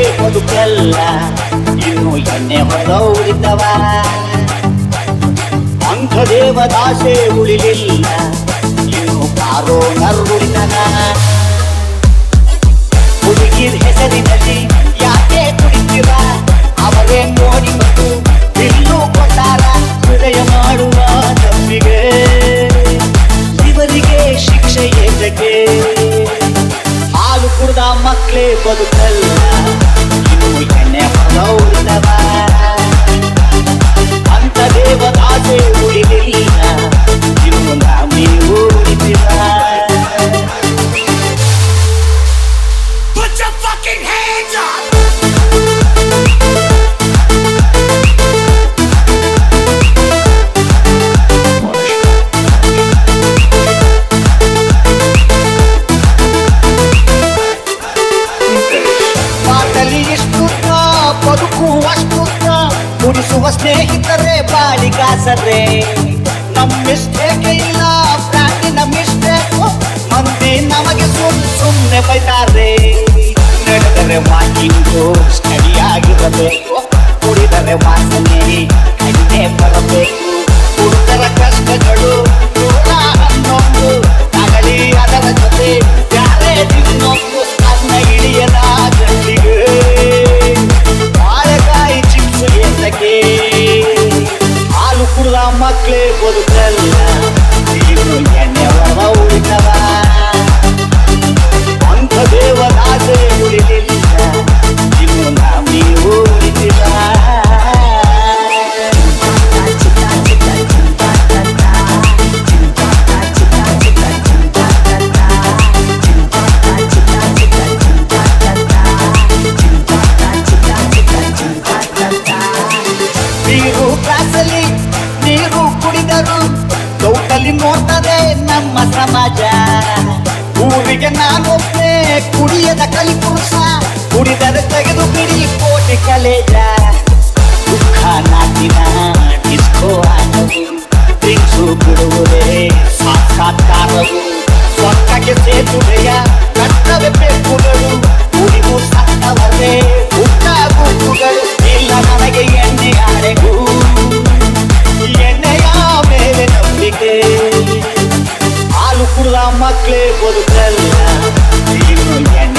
ಬದುಕಲ್ಲ ಇನ್ನು ಎಣ್ಣೆ ಹೊರದೌಡಿದ್ದವ ಅಂಥ ದೇವದಾಸೆ ಉಳಿಲಿಲ್ಲ ಇನ್ನು ಕಾರೋ ನರುಳಿದನ ಹುಡುಗಿರ್ ಹೆಸರಿನಲ್ಲಿ ಯಾಕೆ ಕುಡಿತೀರ ಅವರೇ ನೋಡಿ ಮತ್ತು ಇಲ್ಲೂ ಕೊಟ್ಟಾರ ಹೃದಯ ಮಾಡುವ ತಪ್ಪಿಗೆ ಇವರಿಗೆ ಶಿಕ್ಷೆ ಏತಕ್ಕೆ ಹಾಲು ಕುಡ್ದ ಮಕ್ಕಳೇ ಬದುಕಲ್ಲ ಇನ್ನು ಎಣ್ಣೆ ಹೊರದೌಡಿದವ ಅಂತ ದೇವದಾಸೆ ಉಳಿಲಿಲ್ಲ ಇನ್ನು ನಾವು ಉಳಿದಿಲ್ಲ Put your fucking hands up! ಮಾತಲ್ಲಿ ಇಷ್ಟುತ್ತ ಬದುಕು ಅಷ್ಟುತ್ತ ಮುಡಿಸುವ ಸ್ನೇಹಿತರೆ ಬಾಳಿಗಾಸರೆ ನಮ್ ಮಿಸ್ಟೇಕ್ ಇಲ್ಲ ಪ್ರಾಣಿನ ಮಿಸ್ಟೇಕ್ ಮಂದಿ ನಮಗೆ ಸುಮ್ ಸುಮ್ನೆ ಬೈತಾರೆ ನಡೆದರೆ ವಾಕಿಂಗು ಸ್ಟಡಿ ಆಗಿರಬೇಕು ಕುಡಿದರೆ ವಾಸನೆ ಕಣ್ಣೆ ಬರಬೇಕು ಹುಡುಗರ ಕಷ್ಟಗಳು ನೂರ ಹನ್ನೊಂದು ತಗಳಿ ಅದರ ಜೊತೆ ಯಾರೇ ತಿನ್ನೊಂದು ಅನ್ನ ಇಳಿಯದ ಗಂಡಿಗೆ ಬಾಳೆಕಾಯಿ ಚಿಪ್ಸ್ ಎಣ್ಣಕ್ಕೆ ಹಾಲು ಕುಡ್ದ ಮಕ್ಕಳೇ ಬದುಕಲ್ಲ ಇನ್ನು ಎಣ್ಣೆ ಹೊರ ಉಳಿತವ ಅಂಥ ದೇವರಾಜೆ ಉಳಿಲಿಲ್ಲ ಇನ್ನು ನಾವು ನೀವು ಉಳಿತಿಲ್ಲ ನೀರು ಗ್ಲಾಸಲ್ಲಿ ನೀರು ಕುಡಿದರು ದೌಟಲ್ಲಿ ನೋಡ್ತದೆ ನಮ್ಮ ಸಮಾಜ ಊರಿಗೆ ನಾನೊಬ್ಬನೇ ಕುಡಿಯದ ಕಲಿಪುರುಷ ಕುಡಿದರೆ ತೆಗೆದು ಬಿಡಿ ಕೋಟಿ ಕಲೇಜ ದುಃಖ ನಾಟಿನ ಡಿಸ್ಕೋ ಆಟವು ಡ್ರಿಂಕ್ಸು ಬಿಡುವುದೇ ಸಾಕ್ಷಾತ್ಕಾರವು ಸ್ವರ್ಗಕ್ಕೆ ಸೇತುವೆಯ ಕಟ್ಟವೆ ಬೆಕ್ಕುಗಳು ಕುಡಿದು ಸತ್ತವರೇ ಹುಟ್ಟ ಗುಟ್ಟುಗಳು ಇಲ್ಲ ನನಗೆ ಎಣ್ಣೆ ಆಡೆಗೂ ಎಣ್ಣೆಯ ಮೇಲೆ ನಂಬಿಕೆ ಹಾಲು ಕುಡ್ದ ಮಕ್ಕಳೇ ಬದುಕಲ್ಲ ಇನ್ನು ಎಣ್ಣೆ